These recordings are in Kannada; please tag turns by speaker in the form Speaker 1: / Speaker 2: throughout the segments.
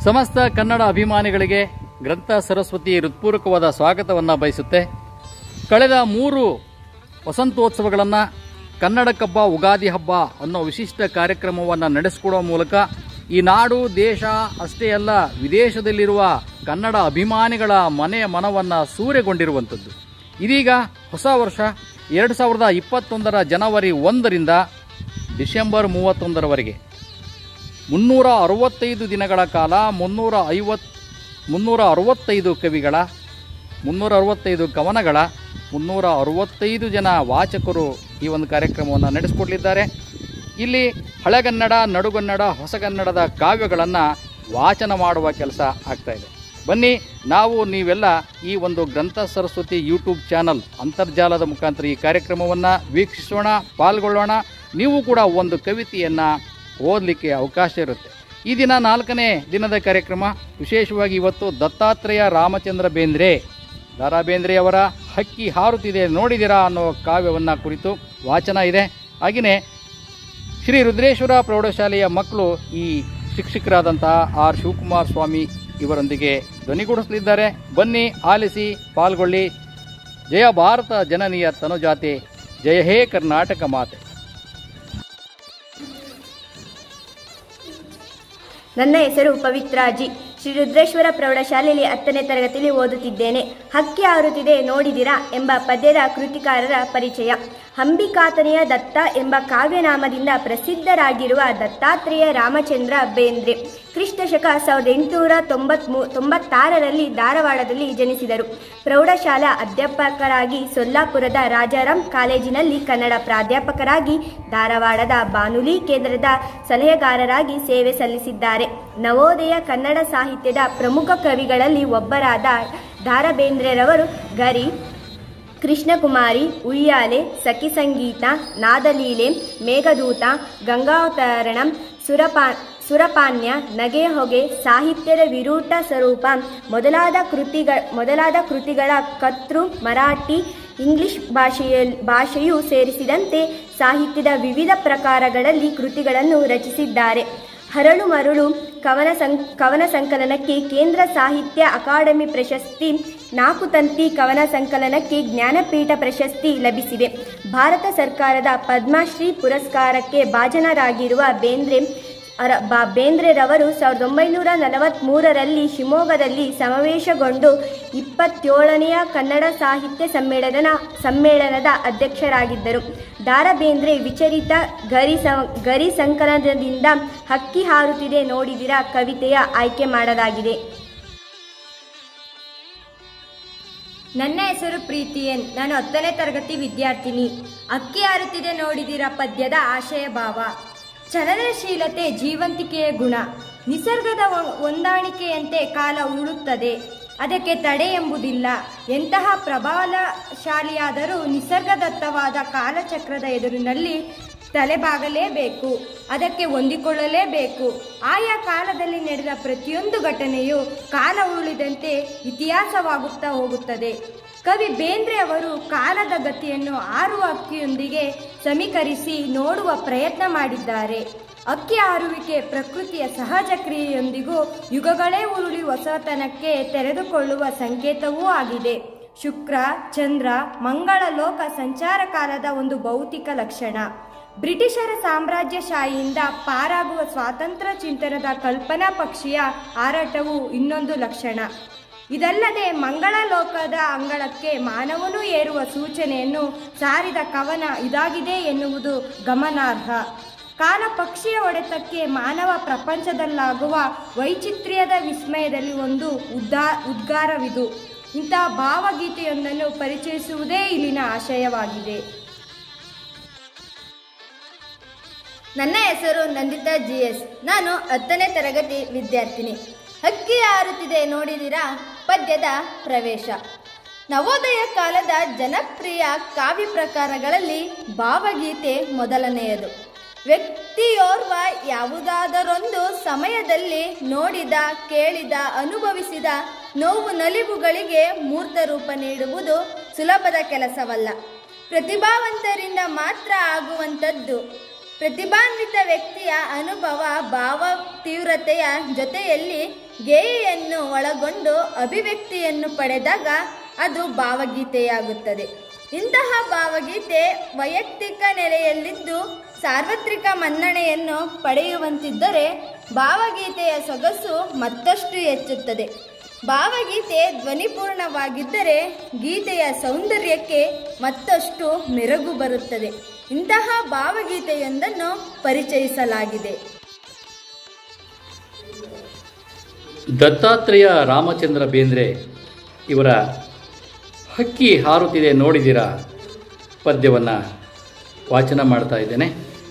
Speaker 1: ಸಮಸ್ತ ಕನ್ನಡ ಅಭಿಮಾನಿಗಳಿಗೆ ಗ್ರಂಥ ಸರಸ್ವತಿ ಹೃತ್ಪೂರ್ವಕವಾದ ಸ್ವಾಗತವನ್ನು ಬಯಸುತ್ತೆ ಕಳೆದ ಮೂರು ವಸಂತೋತ್ಸವಗಳನ್ನು ಕನ್ನಡಕ್ಕಬ್ಬ ಉಗಾದಿ ಹಬ್ಬ ಅನ್ನೋ ವಿಶಿಷ್ಟ ಕಾರ್ಯಕ್ರಮವನ್ನು ನಡೆಸಿಕೊಡುವ ಮೂಲಕ ಈ ನಾಡು ದೇಶ ಅಷ್ಟೇ ಅಲ್ಲ ವಿದೇಶದಲ್ಲಿರುವ ಕನ್ನಡ ಅಭಿಮಾನಿಗಳ ಮನೆಯ ಮನವನ್ನು ಸೂರೆಗೊಂಡಿರುವಂಥದ್ದು ಇದೀಗ ಹೊಸ ವರ್ಷ ಎರಡು ಸಾವಿರದ ಇಪ್ಪತ್ತೊಂದರ ಜನವರಿ ಒಂದರಿಂದ ಡಿಸೆಂಬರ್ ಮೂವತ್ತೊಂದರವರೆಗೆ ಮುನ್ನೂರ ಅರವತ್ತೈದು ದಿನಗಳ ಕಾಲ ಮುನ್ನೂರ ಐವತ್ ಮುನ್ನೂರ ಅರವತ್ತೈದು ಕವಿಗಳ ಮುನ್ನೂರ ಅರವತ್ತೈದು ಕವನಗಳ ಮುನ್ನೂರ ಅರವತ್ತೈದು ಜನ ವಾಚಕರು ಈ ಒಂದು ಕಾರ್ಯಕ್ರಮವನ್ನು ನಡೆಸಿಕೊಡಲಿದ್ದಾರೆ ಇಲ್ಲಿ ಹಳೆಗನ್ನಡ ನಡುಗನ್ನಡ ಹೊಸಗನ್ನಡದ ಕಾವ್ಯಗಳನ್ನು ವಾಚನ ಮಾಡುವ ಕೆಲಸ ಆಗ್ತಾ ಇದೆ ಬನ್ನಿ ನಾವು ನೀವೆಲ್ಲ ಈ ಒಂದು ಗ್ರಂಥ ಸರಸ್ವತಿ ಯೂಟ್ಯೂಬ್ ಚಾನಲ್ ಅಂತರ್ಜಾಲದ ಮುಖಾಂತರ ಈ ಕಾರ್ಯಕ್ರಮವನ್ನು ವೀಕ್ಷಿಸೋಣ ಪಾಲ್ಗೊಳ್ಳೋಣ ನೀವು ಕೂಡ ಒಂದು ಕವಿತೆಯನ್ನು ಓದಲಿಕ್ಕೆ ಅವಕಾಶ ಇರುತ್ತೆ ಈ ದಿನ ನಾಲ್ಕನೇ ದಿನದ ಕಾರ್ಯಕ್ರಮ ವಿಶೇಷವಾಗಿ ಇವತ್ತು ದತ್ತಾತ್ರೇಯ ರಾಮಚಂದ್ರ ಬೇಂದ್ರೆ ದಾರಾ ಬೇಂದ್ರೆ ಅವರ ಹಕ್ಕಿ ಹಾರುತ್ತಿದೆ ನೋಡಿದಿರಾ ಅನ್ನೋ ಕಾವ್ಯವನ್ನು ಕುರಿತು ವಾಚನ ಇದೆ ಹಾಗೆಯೇ ಶ್ರೀ ರುದ್ರೇಶ್ವರ ಪ್ರೌಢಶಾಲೆಯ ಮಕ್ಕಳು ಈ ಶಿಕ್ಷಕರಾದಂತಹ ಆರ್ ಶಿವಕುಮಾರ್ ಸ್ವಾಮಿ ಇವರೊಂದಿಗೆ ಧ್ವನಿಗೂಡಿಸಲಿದ್ದಾರೆ ಬನ್ನಿ ಆಲಿಸಿ ಪಾಲ್ಗೊಳ್ಳಿ ಜಯ ಭಾರತ ಜನನೀಯ ತನುಜಾತೆ ಜಯ ಹೇ ಕರ್ನಾಟಕ ಮಾತೆ
Speaker 2: ನನ್ನ ಹೆಸರು ಪವಿತ್ರಾಜಿ ಶ್ರೀ ರುದ್ರೇಶ್ವರ ಪ್ರೌಢಶಾಲೆಯಲ್ಲಿ ಹತ್ತನೇ ತರಗತಿಯಲ್ಲಿ ಓದುತ್ತಿದ್ದೇನೆ ಹಕ್ಕಿ ಹಾರುತ್ತಿದೆ ನೋಡಿದಿರಾ ಎಂಬ ಪದ್ಯದ ಕೃತಿಕಾರರ ಪರಿಚಯ ಅಂಬಿಕಾತನೆಯ ದತ್ತ ಎಂಬ ಕಾವ್ಯನಾಮದಿಂದ ಪ್ರಸಿದ್ಧರಾಗಿರುವ ದತ್ತಾತ್ರೇಯ ರಾಮಚಂದ್ರ ಬೇಂದ್ರೆ ಕ್ರಿಸ್ತ ಶಕ ಸಾವಿರದ ಎಂಟುನೂರ ತೊಂಬತ್ಮೂ ತೊಂಬತ್ತಾರರಲ್ಲಿ ಧಾರವಾಡದಲ್ಲಿ ಜನಿಸಿದರು ಪ್ರೌಢಶಾಲಾ ಅಧ್ಯಾಪಕರಾಗಿ ಸೊಲ್ಲಾಪುರದ ರಾಜಾರಾಮ್ ಕಾಲೇಜಿನಲ್ಲಿ ಕನ್ನಡ ಪ್ರಾಧ್ಯಾಪಕರಾಗಿ ಧಾರವಾಡದ ಬಾನುಲಿ ಕೇಂದ್ರದ ಸಲಹೆಗಾರರಾಗಿ ಸೇವೆ ಸಲ್ಲಿಸಿದ್ದಾರೆ ನವೋದಯ ಕನ್ನಡ ಸಾಹಿತ್ಯದ ಪ್ರಮುಖ ಕವಿಗಳಲ್ಲಿ ಒಬ್ಬರಾದ ದಾರ ಬೇಂದ್ರೆರವರು ಗರಿ ಕೃಷ್ಣಕುಮಾರಿ ಉಯ್ಯಾಲೆ ಸಖಿ ಸಂಗೀತ ನಾದಲೀಲೆ ಮೇಘದೂತ ಗಂಗಾವತರಣಂ ಸುರಪಾ ಸುರಪಾನ್ಯ ನಗೆ ಹೊಗೆ ಸಾಹಿತ್ಯದ ವಿರೂಟ ಸ್ವರೂಪ ಮೊದಲಾದ ಕೃತಿಗಳ ಮೊದಲಾದ ಕೃತಿಗಳ ಕರ್ತೃ ಮರಾಠಿ ಇಂಗ್ಲಿಷ್ ಭಾಷೆಯ ಭಾಷೆಯೂ ಸೇರಿಸಿದಂತೆ ಸಾಹಿತ್ಯದ ವಿವಿಧ ಪ್ರಕಾರಗಳಲ್ಲಿ ಕೃತಿಗಳನ್ನು ರಚಿಸಿದ್ದಾರೆ ಹರಳು ಮರಳು ಕವನ ಸಂ ಕವನ ಸಂಕಲನಕ್ಕೆ ಕೇಂದ್ರ ಸಾಹಿತ್ಯ ಅಕಾಡೆಮಿ ಪ್ರಶಸ್ತಿ ನಾಲ್ಕು ತಂತಿ ಕವನ ಸಂಕಲನಕ್ಕೆ ಜ್ಞಾನಪೀಠ ಪ್ರಶಸ್ತಿ ಲಭಿಸಿದೆ ಭಾರತ ಸರ್ಕಾರದ ಪದ್ಮಶ್ರೀ ಪುರಸ್ಕಾರಕ್ಕೆ ಭಾಜನರಾಗಿರುವ ಬೇಂದ್ರೆ ಅರ ಬಾ ಬೇಂದ್ರೆರವರು ಸಾವಿರದ ಒಂಬೈನೂರ ನಲವತ್ತ್ಮೂರರಲ್ಲಿ ಶಿವಮೊಗ್ಗದಲ್ಲಿ ಸಮಾವೇಶಗೊಂಡು ಇಪ್ಪತ್ತೇಳನೆಯ ಕನ್ನಡ ಸಾಹಿತ್ಯ ಸಮ್ಮೇಳನ ಸಮ್ಮೇಳನದ ಅಧ್ಯಕ್ಷರಾಗಿದ್ದರು ದಾರ ಬೇಂದ್ರೆ ವಿಚರಿತ ಗರಿ ಸ ಗರಿ ಸಂಕಲನದಿಂದ ಹಕ್ಕಿ ಹಾರುತ್ತಿದೆ ನೋಡಿದಿರ ಕವಿತೆಯ ಆಯ್ಕೆ ಮಾಡಲಾಗಿದೆ
Speaker 3: ನನ್ನ ಹೆಸರು ಪ್ರೀತಿ ಎನ್ ನಾನು ಹತ್ತನೇ ತರಗತಿ ವಿದ್ಯಾರ್ಥಿನಿ ಅಕ್ಕಿ ಹಾರುತ್ತಿದೆ ನೋಡಿದಿರ ಪದ್ಯದ ಆಶಯ ಭಾವ ಚಲನಶೀಲತೆ ಜೀವಂತಿಕೆಯ ಗುಣ ನಿಸರ್ಗದ ಹೊ- ಹೊಂದಾಣಿಕೆಯಂತೆ ಕಾಲ ಉರುಳುತ್ತದೆ ಅದಕ್ಕೆ ತಡೆ ಎಂಬುದಿಲ್ಲ ಎಂತಹ ಪ್ರಬಲಶಾಲಿಯಾದರೂ ನಿಸರ್ಗದತ್ತವಾದ ಕಾಲಚಕ್ರದ ಎದುರಿನಲ್ಲಿ ತಲೆಬಾಗಲೇಬೇಕು ಅದಕ್ಕೆ ಹೊಂದಿಕೊಳ್ಳಲೇಬೇಕು ಆಯಾ ಕಾಲದಲ್ಲಿ ನಡೆದ ಪ್ರತಿಯೊಂದು ಘಟನೆಯು ಕಾಲ ಉರುಳಿದಂತೆ ಇತಿಹಾಸವಾಗುತ್ತಾ ಹೋಗುತ್ತದೆ ಕವಿ ಬೇಂದ್ರೆ ಅವರು ಕಾಲದ ಗತಿಯನ್ನು ಆರುವ ಅಕ್ಕಿಯೊಂದಿಗೆ ಸಮೀಕರಿಸಿ ನೋಡುವ ಪ್ರಯತ್ನ ಮಾಡಿದ್ದಾರೆ ಅಕ್ಕಿ ಹಾರುವಿಕೆ ಪ್ರಕೃತಿಯ ಸಹಜ ಕ್ರಿಯೆಯೊಂದಿಗೂ ಯುಗಗಳೇ ಉರುಳಿ ಹೊಸತನಕ್ಕೆ ತೆರೆದುಕೊಳ್ಳುವ ಸಂಕೇತವೂ ಆಗಿದೆ ಶುಕ್ರ ಚಂದ್ರ ಮಂಗಳ ಲೋಕ ಸಂಚಾರ ಕಾಲದ ಒಂದು ಭೌತಿಕ ಲಕ್ಷಣ ಬ್ರಿಟಿಷರ ಸಾಮ್ರಾಜ್ಯಶಾಹಿಯಿಂದ ಪಾರಾಗುವ ಸ್ವಾತಂತ್ರ್ಯ ಚಿಂತನದ ಕಲ್ಪನಾ ಪಕ್ಷಿಯ ಹಾರಾಟವು ಇನ್ನೊಂದು ಲಕ್ಷಣ ಇದಲ್ಲದೆ ಮಂಗಳ ಲೋಕದ ಅಂಗಳಕ್ಕೆ ಮಾನವನು ಏರುವ ಸೂಚನೆಯನ್ನು ಸಾರಿದ ಕವನ ಇದಾಗಿದೆ ಎನ್ನುವುದು ಗಮನಾರ್ಹ ಕಾಲ ಪಕ್ಷಿಯ ಹೊಡೆತಕ್ಕೆ ಮಾನವ ಪ್ರಪಂಚದಲ್ಲಾಗುವ ವೈಚಿತ್ರ್ಯದ ವಿಸ್ಮಯದಲ್ಲಿ ಒಂದು ಉದ್ದಾ ಉದ್ಗಾರವಿದು ಇಂತಹ ಭಾವಗೀತೆಯೊಂದನ್ನು ಪರಿಚಯಿಸುವುದೇ ಇಲ್ಲಿನ ಆಶಯವಾಗಿದೆ
Speaker 4: ನನ್ನ ಹೆಸರು ನಂದಿತಾ ಜಿ ಎಸ್ ನಾನು ಹತ್ತನೇ ತರಗತಿ ವಿದ್ಯಾರ್ಥಿನಿ ಹಕ್ಕಿ ಹಾರುತ್ತಿದೆ ನೋಡಿದಿರಾ ಪದ್ಯದ ಪ್ರವೇಶ ನವೋದಯ ಕಾಲದ ಜನಪ್ರಿಯ ಕಾವ್ಯ ಪ್ರಕಾರಗಳಲ್ಲಿ ಭಾವಗೀತೆ ಮೊದಲನೆಯದು ವ್ಯಕ್ತಿಯೋರ್ವ ಯಾವುದಾದರೊಂದು ಸಮಯದಲ್ಲಿ ನೋಡಿದ ಕೇಳಿದ ಅನುಭವಿಸಿದ ನೋವು ನಲಿವುಗಳಿಗೆ ಮೂರ್ತ ರೂಪ ನೀಡುವುದು ಸುಲಭದ ಕೆಲಸವಲ್ಲ ಪ್ರತಿಭಾವಂತರಿಂದ ಮಾತ್ರ ಆಗುವಂಥದ್ದು ಪ್ರತಿಭಾನ್ವಿತ ವ್ಯಕ್ತಿಯ ಅನುಭವ ಭಾವ ತೀವ್ರತೆಯ ಜೊತೆಯಲ್ಲಿ ಗೇಯವನ್ನು ಒಳಗೊಂಡು ಅಭಿವ್ಯಕ್ತಿಯನ್ನು ಪಡೆದಾಗ ಅದು ಭಾವಗೀತೆಯಾಗುತ್ತದೆ ಇಂತಹ ಭಾವಗೀತೆ ವೈಯಕ್ತಿಕ ನೆಲೆಯಲ್ಲಿದ್ದು ಸಾರ್ವತ್ರಿಕ ಮನ್ನಣೆಯನ್ನು ಪಡೆಯುವಂತಿದ್ದರೆ ಭಾವಗೀತೆಯ ಸೊಗಸು ಮತ್ತಷ್ಟು ಹೆಚ್ಚುತ್ತದೆ ಭಾವಗೀತೆ ಧ್ವನಿಪೂರ್ಣವಾಗಿದ್ದರೆ ಗೀತೆಯ ಸೌಂದರ್ಯಕ್ಕೆ ಮತ್ತಷ್ಟು ಮೆರುಗು ಬರುತ್ತದೆ ಇಂತಹ ಭಾವಗೀತೆಯೊಂದನ್ನು ಪರಿಚಯಿಸಲಾಗಿದೆ
Speaker 1: ದತ್ತಾತ್ರೇಯ ರಾಮಚಂದ್ರ ಬೇಂದ್ರೆ ಇವರ ಹಕ್ಕಿ ಹಾರುತ್ತಿದೆ ನೋಡಿದಿರ ಪದ್ಯವನ್ನು ವಾಚನ ಮಾಡ್ತಾ ಇದ್ದೇನೆ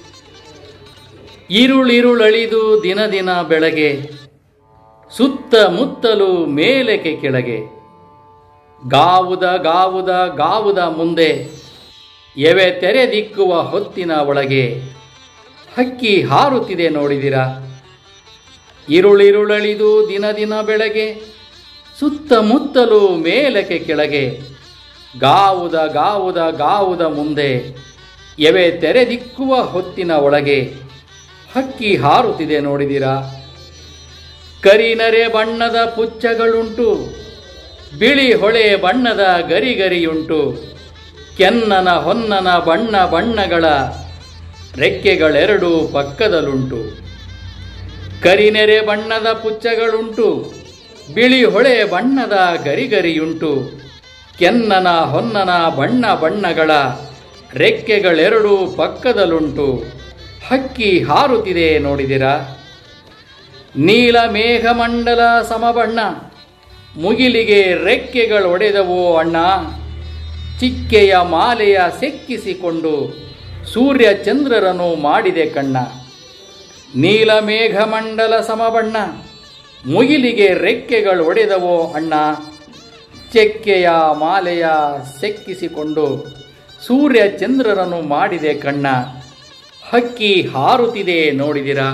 Speaker 1: ಈರುಳಿರುಳಳಿದು ದಿನ ದಿನ ಬೆಳಗ್ಗೆ ಸುತ್ತ ಮುತ್ತಲು ಮೇಲಕ್ಕೆ ಕೆಳಗೆ ಗಾವುದ ಗಾವುದ ಗಾವುದ ಮುಂದೆ ಎವೆ ತೆರೆದಿಕ್ಕುವ ಹೊತ್ತಿನ ಒಳಗೆ ಹಕ್ಕಿ ಹಾರುತ್ತಿದೆ ನೋಡಿದಿರಾ ಇರುಳಿರುಳಳಿದು ದಿನ ದಿನ ಬೆಳಗ್ಗೆ ಸುತ್ತಮುತ್ತಲು ಮೇಲಕ್ಕೆ ಕೆಳಗೆ ಗಾವುದ ಗಾವುದ ಗಾವುದ ಮುಂದೆ ಎವೆ ತೆರೆದಿಕ್ಕುವ ಹೊತ್ತಿನ ಒಳಗೆ ಹಕ್ಕಿ ಹಾರುತ್ತಿದೆ ನೋಡಿದಿರಾ ಕರಿನರೆ ಬಣ್ಣದ ಪುಚ್ಚಗಳುಂಟು ಬಿಳಿ ಹೊಳೆ ಬಣ್ಣದ ಗರಿಗರಿಯುಂಟು ಕೆನ್ನನ ಹೊನ್ನನ ಬಣ್ಣ ಬಣ್ಣಗಳ ರೆಕ್ಕೆಗಳೆರಡು ಪಕ್ಕದಲ್ಲುಂಟು ಕರಿನೆರೆ ಬಣ್ಣದ ಪುಚ್ಚಗಳುಂಟು ಬಿಳಿ ಹೊಳೆ ಬಣ್ಣದ ಗರಿಗರಿಯುಂಟು ಕೆನ್ನನ ಹೊನ್ನನ ಬಣ್ಣ ಬಣ್ಣಗಳ ರೆಕ್ಕೆಗಳೆರಡು ಪಕ್ಕದಲ್ಲುಂಟು ಹಕ್ಕಿ ಹಾರುತ್ತಿದೆ ನೋಡಿದಿರಾ ನೀಲ ಮೇಘಮಂಡಲ ಸಮಬಣ್ಣ ಮುಗಿಲಿಗೆ ರೆಕ್ಕೆಗಳೊಡೆದವೋ ಅಣ್ಣ ಚಿಕ್ಕೆಯ ಮಾಲೆಯ ಸೆಕ್ಕಿಸಿಕೊಂಡು ಸೂರ್ಯ ಚಂದ್ರರನ್ನು ಮಾಡಿದೆ ಕಣ್ಣ ನೀಲಮೇಘಮಂಡಲ ಸಮಬಣ್ಣ ಮುಗಿಲಿಗೆ ರೆಕ್ಕೆಗಳು ಒಡೆದವೋ ಅಣ್ಣ ಚೆಕ್ಕೆಯ ಮಾಲೆಯ ಸೆಕ್ಕಿಸಿಕೊಂಡು ಸೂರ್ಯ ಚಂದ್ರರನ್ನು ಮಾಡಿದೆ ಕಣ್ಣ ಹಕ್ಕಿ ಹಾರುತ್ತಿದೆ ನೋಡಿದಿರಾ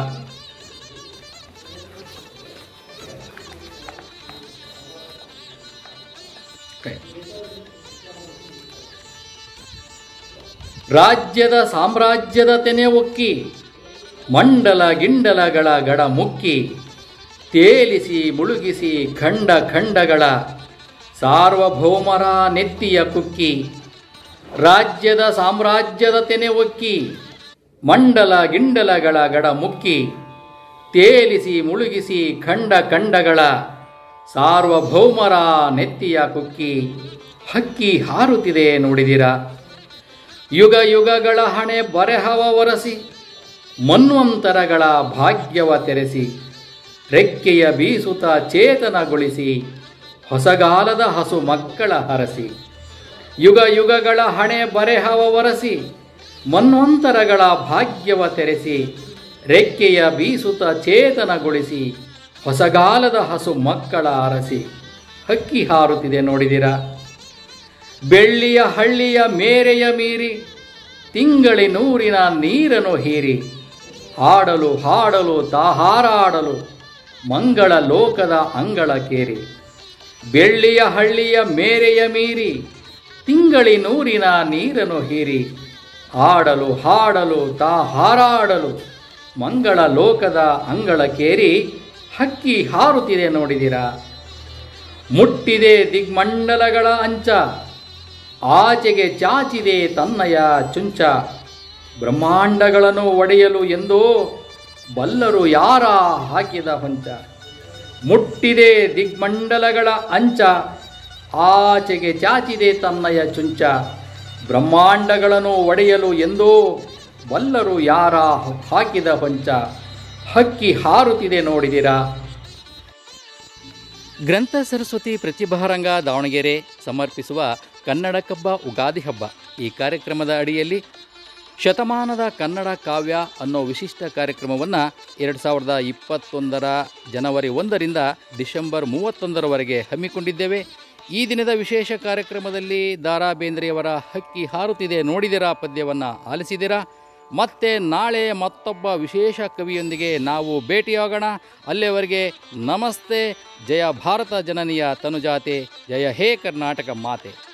Speaker 1: ರಾಜ್ಯದ ಸಾಮ್ರಾಜ್ಯದ ತೆನೆ ಒಕ್ಕಿ ಮಂಡಲ ಗಿಂಡಲಗಳ ಗಡ ಮುಕ್ಕಿ ತೇಲಿಸಿ ಮುಳುಗಿಸಿ ಖಂಡ ಖಂಡಗಳ ಸಾರ್ವಭೌಮರ ನೆತ್ತಿಯ ಕುಕ್ಕಿ ರಾಜ್ಯದ ಸಾಮ್ರಾಜ್ಯದ ತೆನೆ ಒಕ್ಕಿ ಮಂಡಲ ಗಿಂಡಲಗಳ ಗಡ ಮುಕ್ಕಿ ತೇಲಿಸಿ ಮುಳುಗಿಸಿ ಖಂಡ ಖಂಡಗಳ ಸಾರ್ವಭೌಮರ ನೆತ್ತಿಯ ಕುಕ್ಕಿ ಹಕ್ಕಿ ಹಾರುತ್ತಿದೆ ನೋಡಿದಿರಾ ಯುಗ ಯುಗಗಳ ಹಣೆ ಬರೆಹವ ಒರಸಿ ಮನ್ವಂತರಗಳ ಭಾಗ್ಯವ ತೆರೆಸಿ ರೆಕ್ಕೆಯ ಬೀಸುತ್ತ ಚೇತನಗೊಳಿಸಿ ಹೊಸಗಾಲದ ಹಸು ಮಕ್ಕಳ ಹರಸಿ ಯುಗ ಯುಗಗಳ ಹಣೆ ಬರೆಹವ ಒರಸಿ ಮನ್ವಂತರಗಳ ಭಾಗ್ಯವ ತೆರೆಸಿ ರೆಕ್ಕೆಯ ಬೀಸುತ್ತ ಚೇತನಗೊಳಿಸಿ ಹೊಸಗಾಲದ ಹಸು ಮಕ್ಕಳ ಅರಸಿ ಹಕ್ಕಿ ಹಾರುತ್ತಿದೆ ನೋಡಿದಿರಾ ಬೆಳ್ಳಿಯ ಹಳ್ಳಿಯ ಮೇರೆಯ ಮೀರಿ ತಿಂಗಳಿನೂರಿನ ನೀರನ್ನು ಹೀರಿ ಹಾಡಲು ಹಾಡಲು ತಾಹಾರಾಡಲು ಮಂಗಳ ಲೋಕದ ಅಂಗಳ ಕೇರಿ ಬೆಳ್ಳಿಯ ಹಳ್ಳಿಯ ಮೇರೆಯ ಮೀರಿ ತಿಂಗಳಿನೂರಿನ ನೀರನ್ನು ಹೀರಿ ಹಾಡಲು ಹಾಡಲು ತಾ ಹಾರಾಡಲು ಮಂಗಳ ಲೋಕದ ಅಂಗಳ ಕೇರಿ ಹಕ್ಕಿ ಹಾರುತ್ತಿದೆ ನೋಡಿದಿರಾ ಮುಟ್ಟಿದೆ ದಿಗ್ಮಂಡಲಗಳ ಅಂಚ ಆಚೆಗೆ ಚಾಚಿದೆ ತನ್ನಯ ಚುಂಚ ಬ್ರಹ್ಮಾಂಡಗಳನ್ನು ಒಡೆಯಲು ಎಂದೋ ಬಲ್ಲರು ಯಾರ ಹಾಕಿದ ಹೊಂಚ ಮುಟ್ಟಿದೆ ದಿಗ್ಮಂಡಲಗಳ ಅಂಚ ಆಚೆಗೆ ಚಾಚಿದೆ ತನ್ನಯ ಚುಂಚ ಬ್ರಹ್ಮಾಂಡಗಳನ್ನು ಒಡೆಯಲು ಎಂದೋ ಬಲ್ಲರು ಯಾರ ಹಾಕಿದ ಹೊಂಚ ಹಕ್ಕಿ ಹಾರುತ್ತಿದೆ ನೋಡಿದಿರಾ ಗ್ರಂಥ ಸರಸ್ವತಿ ಪ್ರತಿಭಾರಂಗ ದಾವಣಗೆರೆ ಸಮರ್ಪಿಸುವ ಕನ್ನಡ ಕಬ್ಬ ಉಗಾದಿ ಹಬ್ಬ ಈ ಕಾರ್ಯಕ್ರಮದ ಅಡಿಯಲ್ಲಿ ಶತಮಾನದ ಕನ್ನಡ ಕಾವ್ಯ ಅನ್ನೋ ವಿಶಿಷ್ಟ ಕಾರ್ಯಕ್ರಮವನ್ನು ಎರಡು ಸಾವಿರದ ಇಪ್ಪತ್ತೊಂದರ ಜನವರಿ ಒಂದರಿಂದ ಡಿಸೆಂಬರ್ ಮೂವತ್ತೊಂದರವರೆಗೆ ಹಮ್ಮಿಕೊಂಡಿದ್ದೇವೆ ಈ ದಿನದ ವಿಶೇಷ ಕಾರ್ಯಕ್ರಮದಲ್ಲಿ ದಾರಾ ಬೇಂದ್ರೆಯವರ ಹಕ್ಕಿ ಹಾರುತ್ತಿದೆ ನೋಡಿದಿರಾ ಪದ್ಯವನ್ನು ಆಲಿಸಿದಿರಾ ಮತ್ತೆ ನಾಳೆ ಮತ್ತೊಬ್ಬ ವಿಶೇಷ ಕವಿಯೊಂದಿಗೆ ನಾವು ಭೇಟಿಯಾಗೋಣ ಅಲ್ಲಿಯವರೆಗೆ ನಮಸ್ತೆ ಜಯ ಭಾರತ ಜನನಿಯ ತನುಜಾತೆ ಜಯ ಹೇ ಕರ್ನಾಟಕ ಮಾತೆ